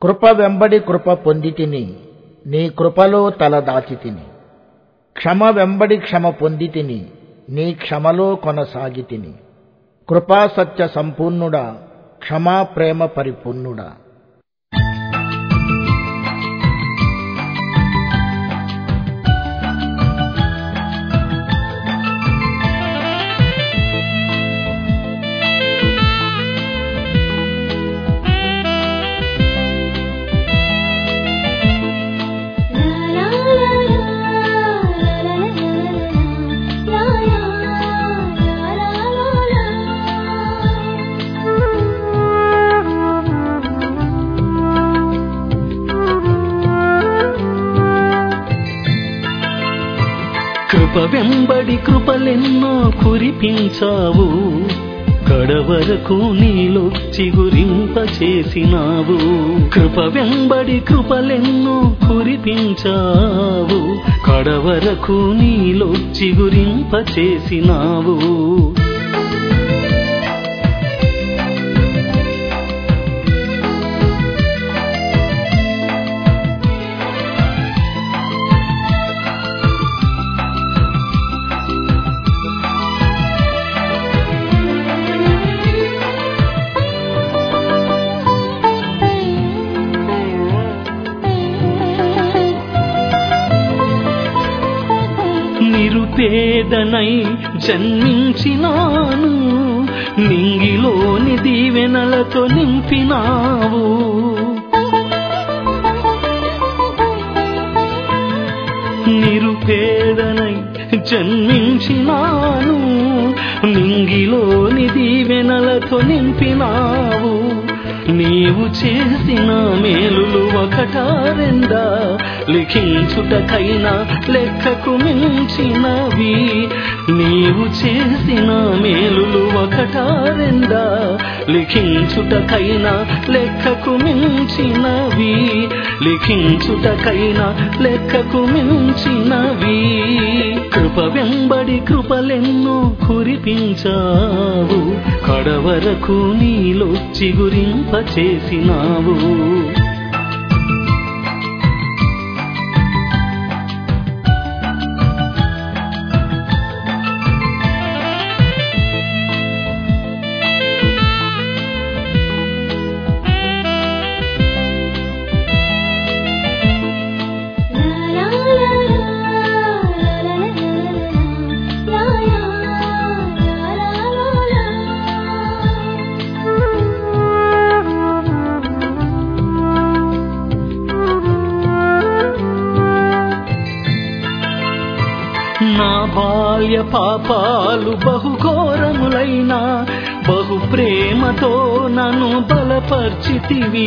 కృప వెంబడి కృప పొందితిని నీ కృపలో తల దాచితిని క్షమ వెంబడి క్షమ పొందితిని నీ క్షమలో కొనసాగితిని కృపా సత్య సంపూర్ణుడా క్షమా ప్రేమ పరిపూర్ణుడా కృప వెంబడి కృపలెన్నో కురిపించావు కడవరకు నీలో చిగురింప చేసినావు కృప వెంబడి కృపలెన్నో కురిపించావు కడవరకు నీలో చిగురింప చేసినావు నిరుపేదనై జన్మించినాను నింగిలోని దీవెనలతో నింపినావు నిరుపేదనై జన్మించినాను నింగిలోని దీవెనలతో నింపినావు నీవు చేసిన మేలులు ఒకటా రెండా లిఖించుటకైనా లెక్కకు మించినవి నీవు చేసిన మేలులు ఒకటా రెండా లిఖించుటకైనా లెక్కకు మించినవి లిఖించుటకైనా లెక్కకు మించినవి కృప వెంబడి కృపలెన్నో కురిపించావు కడవరకు నీలో చిగురింప చేసినావు నా బాల్య పాపాలు బహుఘోరములైన బహు ప్రేమతో నన్ను బలపర్చితివి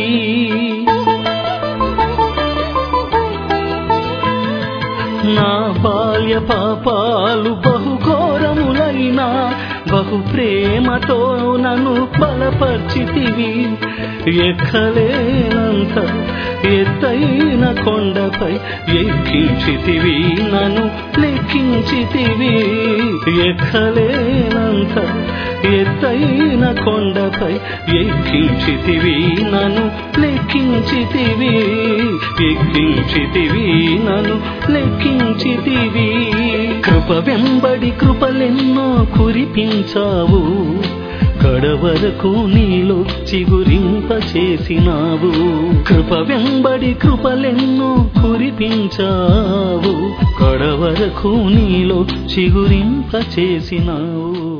నా బాల్య పాపాలు బహుఘోరములైన బహు ప్రేమతో నన్ను బలపర్చితివి ఎక్కలేనంత ఎత్తైన కొండపై ఎక్కించితివి నన్ను లెక్కించితివి ఎక్కలేనంత ఎత్తైన కొండపై ఎక్కించితివి నన్ను లెక్కించితివి ఎక్కించితివి నన్ను లెక్కించితివి కృప వెంబడి కృపలెన్నో కురిపించావు కడవరకు నీలో చిగురింప చేసినావు కృప వెంబడి కృపలెన్నో కురిపించావు కడవరకు నీలో చిగురింప చేసినావు